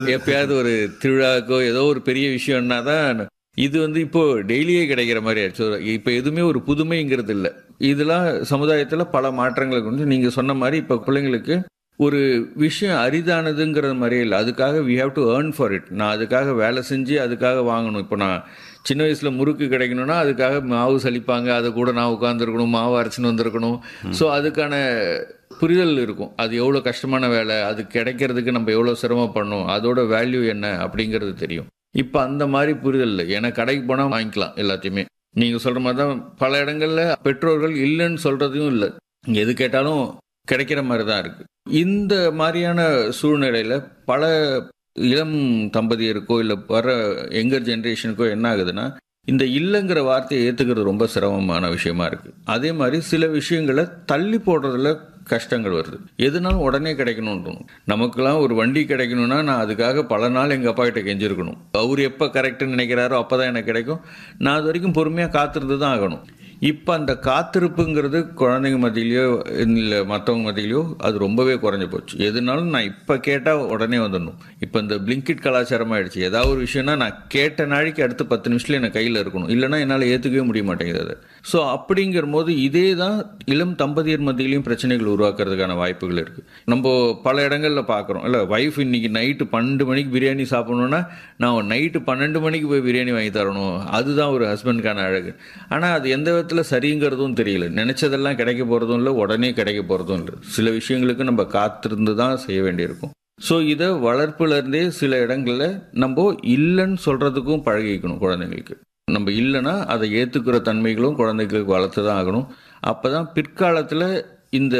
எப்பயாவது ஒரு திருவிழாக்கோ ஏதோ ஒரு பெரிய விஷயம்னா தான் இது வந்து இப்போ டெய்லியே கிடைக்கிற மாதிரி ஆயிடுச்சு ஒரு- இப்போ எதுவுமே ஒரு புதுமைங்கிறது இல்லை இதெல்லாம் சமுதாயத்துல பல மாற்றங்களை கொண்டு நீங்க சொன்ன மாதிரி இப்போ பிள்ளைங்களுக்கு ஒரு விஷயம் அரிதானதுங்கிற மாதிரியே இல்லை அதுக்காக we have to earn for it நான் அதுக்காக வேலை செஞ்சு அதுக்காக வாங்கணும் இப்போ நான் சின்ன வயசுல முறுக்கு கிடைக்கணும்னா அதுக்காக மாவு சலிப்பாங்க அது கூட நான் உட்காந்துருக்கணும் மாவு அரைச்சின்னு வந்திருக்கணும் ஸோ அதுக்கான புரிதல் இருக்கும் அது எவ்வளோ கஷ்டமான வேலை அது கிடைக்கிறதுக்கு நம்ம எவ்வளோ சிரமப்படணும் அதோட வேல்யூ என்ன அப்படிங்கிறது தெரியும் இப்போ அந்த மாதிரி புரிதல் இல்லை ஏன்னா கடைக்கு போனால் வாங்கிக்கலாம் எல்லாத்தையுமே நீங்கள் சொல்கிற மாதிரி தான் பல இடங்கள்ல பெற்றோர்கள் இல்லைன்னு சொல்கிறதையும் இல்லை எது கேட்டாலும் கிடைக்கிற மாதிரி தான் இருக்கு இந்த மாதிரியான சூழ்நிலையில பல இளம் தம்பதியருக்கோ இல்லை வர யங்கர் ஜென்ரேஷனுக்கோ என்ன ஆகுதுன்னா இந்த இல்லைங்கிற வார்த்தையை ஏற்றுக்கிறது ரொம்ப சிரமமான விஷயமா இருக்கு அதே மாதிரி சில விஷயங்களை தள்ளி போடுறதுல கஷ்டங்கள் வருது எதுனாலும் உடனே கிடைக்கணும்னு தோணும் நமக்கெல்லாம் ஒரு வண்டி கிடைக்கணும்னா நான் அதுக்காக பல நாள் எங்கள் அப்பா கிட்ட கெஞ்சிருக்கணும் அவர் எப்போ கரெக்டுன்னு நினைக்கிறாரோ அப்போ தான் எனக்கு கிடைக்கும் நான் அது வரைக்கும் பொறுமையாக காத்திருந்து தான் ஆகணும் இப்போ அந்த காத்திருப்புங்கிறது குழந்தைங்க மத்தியிலையோ இல்லை மற்றவங்க மத்தியிலையோ அது ரொம்பவே குறைஞ்சு போச்சு எதுனாலும் நான் இப்போ கேட்டால் உடனே வந்துடணும் இப்போ இந்த பிளிங்கிட் கலாச்சாரம் ஆயிடுச்சு ஏதாவது ஒரு விஷயம்னா நான் கேட்ட நாளைக்கு அடுத்து பத்து நிமிஷத்துல எனக்கு கையில் இருக்கணும் இல்லைன்னா என்னால் ஏற்றுக்கவே முடிய மாட்டேங்குது அது ஸோ அப்படிங்கிற போது இதே தான் இளம் தம்பதியர் மத்தியிலையும் பிரச்சனைகள் உருவாக்குறதுக்கான வாய்ப்புகள் இருக்குது நம்ம பல இடங்களில் பார்க்குறோம் இல்லை ஒய்ஃப் இன்னைக்கு நைட்டு பன்னெண்டு மணிக்கு பிரியாணி சாப்பிடணும்னா நான் நைட்டு பன்னெண்டு மணிக்கு போய் பிரியாணி வாங்கி தரணும் அதுதான் ஒரு ஹஸ்பண்ட்கான அழகு ஆனால் அது எந்த விதத்தில் சரிங்கிறதும் தெரியல நினைச்சதெல்லாம் கிடைக்க போகிறதும் இல்லை உடனே கிடைக்க போகிறதும் இல்லை சில விஷயங்களுக்கு நம்ம காத்திருந்து தான் செய்ய வேண்டியிருக்கும் ஸோ இதை வளர்ப்புல இருந்தே சில இடங்கள்ல நம்ம இல்லைன்னு சொல்றதுக்கும் பழகிக்கணும் குழந்தைங்களுக்கு நம்ம இல்லைன்னா அதை ஏற்றுக்கிற தன்மைகளும் குழந்தைகளுக்கு வளர்த்து தான் ஆகணும் அப்போ தான் பிற்காலத்தில் இந்த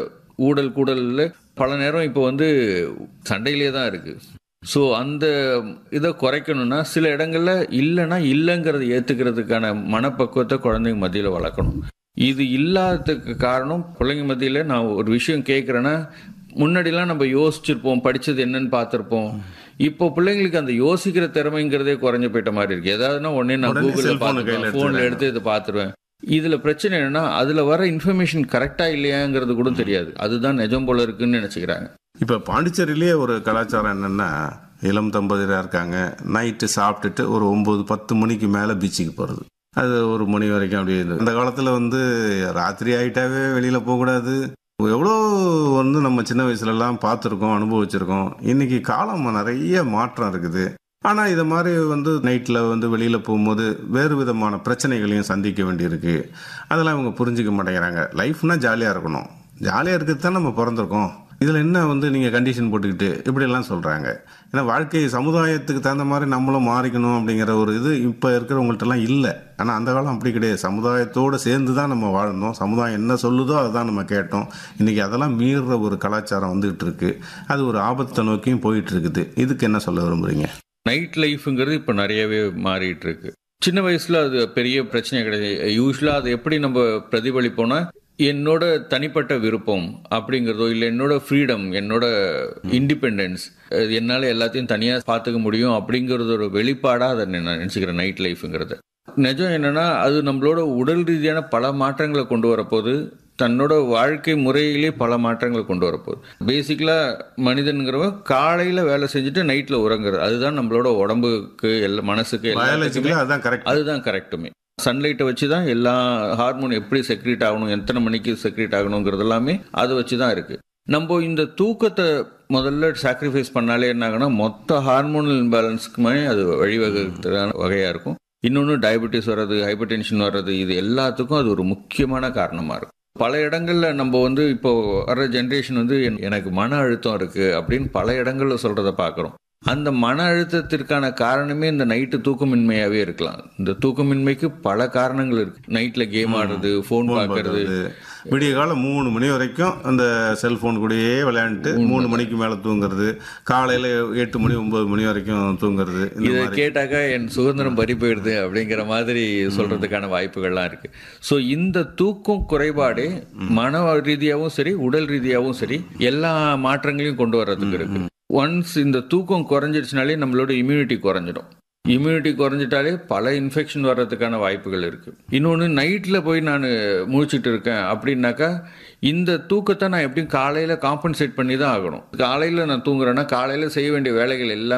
ஊடல் கூடலில் பல நேரம் இப்போ வந்து சண்டையிலே தான் இருக்குது ஸோ அந்த இதை குறைக்கணும்னா சில இடங்கள்ல இல்லைன்னா இல்லைங்கிறத ஏற்றுக்கிறதுக்கான மனப்பக்குவத்தை குழந்தைங்க மத்தியில் வளர்க்கணும் இது இல்லாததுக்கு காரணம் பிள்ளைங்க மத்தியில் நான் ஒரு விஷயம் கேட்குறேன்னா முன்னாடிலாம் நம்ம யோசிச்சிருப்போம் படிச்சது என்னன்னு பார்த்துருப்போம் இப்போ பிள்ளைங்களுக்கு அந்த யோசிக்கிற திறமைங்கிறதே குறைஞ்சு போயிட்ட மாதிரி இருக்கு ஏதாவதுனா உடனே நான் உடனே கூகுளில் cellphone கையில பார்த்துருவேன் எடுத்து ஃபோனில் எடுத்து இதை பார்த்துருவேன் இதுல பிரச்சனை என்னன்னா அதுல வர இன்ஃபர்மேஷன் கரெக்டா இல்லையாங்கிறது கூட தெரியாது அதுதான் நிஜம் போல இருக்குன்னு நினைச்சுக்கிறாங்க இப்போ பாண்டிச்சேரியிலேயே ஒரு கலாச்சாரம் என்னன்னா இளம் தம்பதியராக இருக்காங்க நைட்டு சாப்பிட்டுட்டு ஒரு ஒம்பது பத்து மணிக்கு மேலே பீச்சுக்கு போகிறது அது ஒரு மணி வரைக்கும் அப்படியே இருந்தது அந்த காலத்தில் வந்து ராத்திரி ஆகிட்டாவே வெளியில் போகக்கூடாது எவ்வளோ வந்து நம்ம சின்ன வயசுலலாம் பார்த்துருக்கோம் அனுபவிச்சிருக்கோம் இன்னைக்கு காலம் நிறைய மாற்றம் இருக்குது ஆனால் இதை மாதிரி வந்து நைட்டில் வந்து வெளியில் போகும்போது வேறு விதமான பிரச்சனைகளையும் சந்திக்க வேண்டியிருக்கு அதெல்லாம் இவங்க புரிஞ்சிக்க மாட்டேங்கிறாங்க லைஃப்னா ஜாலியாக இருக்கணும் ஜாலியாக இருக்கிறது தான் நம்ம பிறந்திருக்கோம் இதில் என்ன வந்து நீங்கள் கண்டிஷன் போட்டுக்கிட்டு இப்படியெல்லாம் சொல்கிறாங்க ஏன்னா வாழ்க்கை சமுதாயத்துக்கு தகுந்த மாதிரி நம்மளும் மாறிக்கணும் அப்படிங்கிற ஒரு இது இப்போ இருக்கிறவங்கள்ட்டலாம் இல்லை ஆனால் அந்த காலம் அப்படி கிடையாது சமுதாயத்தோடு சேர்ந்து தான் நம்ம வாழ்ந்தோம் சமுதாயம் என்ன சொல்லுதோ அதை தான் நம்ம கேட்டோம் இன்றைக்கி அதெல்லாம் மீறுற ஒரு கலாச்சாரம் வந்துகிட்டு இருக்கு அது ஒரு ஆபத்தை நோக்கியும் போயிட்டு இருக்குது இதுக்கு என்ன சொல்ல விரும்புகிறீங்க நைட் லைஃப்ங்கிறது இப்போ நிறையவே மாறிட்டு இருக்கு சின்ன வயசுல அது பெரிய பிரச்சனை கிடையாது யூஸ்வலா அது எப்படி நம்ம பிரதிபலிப்போம்னா என்னோட தனிப்பட்ட விருப்பம் அப்படிங்கிறதோ இல்லை என்னோட ஃப்ரீடம் என்னோட இண்டிபெண்டன்ஸ் என்னால் எல்லாத்தையும் தனியாக பார்த்துக்க முடியும் அப்படிங்கிறது ஒரு வெளிப்பாடாக அதை நான் நினச்சிக்கிறேன் நைட் லைஃப்ங்கிறது நிஜம் என்னன்னா அது நம்மளோட உடல் ரீதியான பல மாற்றங்களை கொண்டு வரப்போகுது தன்னோட வாழ்க்கை முறையிலே பல மாற்றங்களை கொண்டு வரப்போகுது பேசிக்கலா மனிதனுங்கிறவன் காலையில வேலை செஞ்சுட்டு நைட்ல உறங்குறது அதுதான் நம்மளோட உடம்புக்கு எல்லா மனசுக்கு எல்லாத்துக்குமே பயாலஜிக்கலி அதுதான் கரெக்ட் அதுதான் கரெக்டுமே சன்லைட்டை வச்சு தான் எல்லா ஹார்மோன் எப்படி செக்ரேட் ஆகணும் எத்தனை மணிக்கு செக்ரேட் ஆகணுங்கிறது எல்லாமே அதை வச்சு தான் இருக்கு நம்ம இந்த தூக்கத்தை முதல்ல சாக்ரிஃபைஸ் பண்ணாலே என்ன ஆகுனா மொத்த ஹார்மோனல் இம்பேலன்ஸ்க்குமே அது வழிவகுக்கிறதுக்கான வகையாக இருக்கும் இன்னொன்று டயபெட்டிஸ் வர்றது ஹைப்பர் டென்ஷன் வர்றது இது எல்லாத்துக்கும் அது ஒரு முக்கியமான காரணமாக இருக்கும் பல இடங்கள்ல நம்ம வந்து இப்போ வர்ற ஜென்ரேஷன் வந்து என்- எனக்கு மன அழுத்தம் இருக்கு அப்படின்னு பல இடங்கள்ல சொல்றத பார்க்குறோம் அந்த மன அழுத்தத்திற்கான காரணமே இந்த நைட்டு தூக்கமின்மையாவே இருக்கலாம் இந்த தூக்கமின்மைக்கு பல காரணங்கள் இருக்கு நைட்ல கேம் ஆடுறது ஃபோன் பார்க்கறது விடிய காலம் மூணு மணி வரைக்கும் அந்த செல்போன் கூடயே விளையாண்டுட்டு மூணு மணிக்கு மேலே தூங்குறது காலையில் எட்டு மணி ஒன்பது மணி வரைக்கும் தூங்குறது இந்த இதை மாதிரி கேட்டாக்கா என் சுதந்திரம் பறி போயிடுது அப்படிங்கிற மாதிரி சொல்றதுக்கான வாய்ப்புகள்லாம் இருக்கு ஸோ இந்த தூக்கம் குறைபாடே மன ரீதியாகவும் சரி உடல் ரீதியாகவும் சரி எல்லா மாற்றங்களையும் கொண்டு வர்றதுக்கு இருக்கு ஒன்ஸ் இந்த தூக்கம் குறைஞ்சிடுச்சுனாலே நம்மளோட இம்யூனிட்டி குறைஞ்சிடும் இம்யூனிட்டி குறைஞ்சிட்டாலே பல இன்ஃபெக்ஷன் வர்றதுக்கான வாய்ப்புகள் இருக்கு இன்னொன்று நைட்டில் போய் நான் முழிச்சிட்டு இருக்கேன் அப்படின்னாக்கா இந்த தூக்கத்தை நான் எப்படியும் காலையில் காம்பன்சேட் பண்ணி தான் ஆகணும் காலையில் நான் தூங்குறேன்னா காலையில் செய்ய வேண்டிய வேலைகள் எல்லாம்